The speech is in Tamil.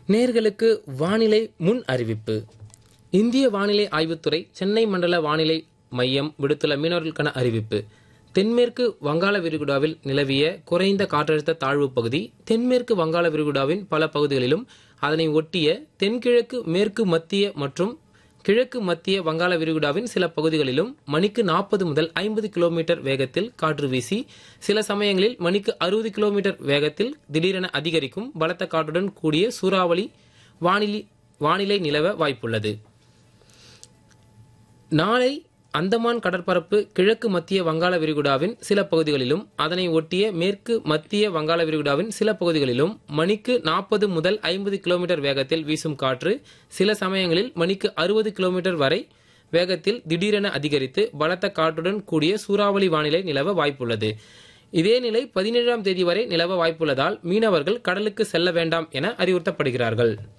நேர்களுக்கு வானிலை முன் அறிவிப்பு இந்திய வானிலை ஆய்வுத்துறை சென்னை மண்டல வானிலை மையம் விடுத்துள்ள மீனவர்களுக்கான அறிவிப்பு தென்மேற்கு வங்காள விரிகுடாவில் நிலவிய குறைந்த காற்றழுத்த தாழ்வு பகுதி தென்மேற்கு வங்காள விரிகுடாவின் பல பகுதிகளிலும் அதனை ஒட்டிய தென்கிழக்கு மேற்கு மத்திய மற்றும் கிழக்கு மத்திய வங்காள விரிகுடாவின் சில பகுதிகளிலும் மணிக்கு நாற்பது முதல் ஐம்பது கிலோமீட்டர் வேகத்தில் காற்று வீசி சில சமயங்களில் மணிக்கு அறுபது கிலோமீட்டர் வேகத்தில் திடீரென அதிகரிக்கும் பலத்த காற்றுடன் கூடிய சூறாவளி வானிலை வானிலை நிலவ வாய்ப்புள்ளது நாளை அந்தமான் கடற்பரப்பு கிழக்கு மத்திய வங்காள விரிகுடாவின் சில பகுதிகளிலும் அதனை ஒட்டிய மேற்கு மத்திய வங்காள விரிகுடாவின் சில பகுதிகளிலும் மணிக்கு நாற்பது முதல் ஐம்பது கிலோமீட்டர் வேகத்தில் வீசும் காற்று சில சமயங்களில் மணிக்கு அறுபது கிலோமீட்டர் வரை வேகத்தில் திடீரென அதிகரித்து பலத்த காற்றுடன் கூடிய சூறாவளி வானிலை நிலவ வாய்ப்புள்ளது இதே நிலை பதினேழாம் தேதி வரை நிலவ வாய்ப்புள்ளதால் மீனவர்கள் கடலுக்கு செல்ல வேண்டாம் என அறிவுறுத்தப்படுகிறார்கள்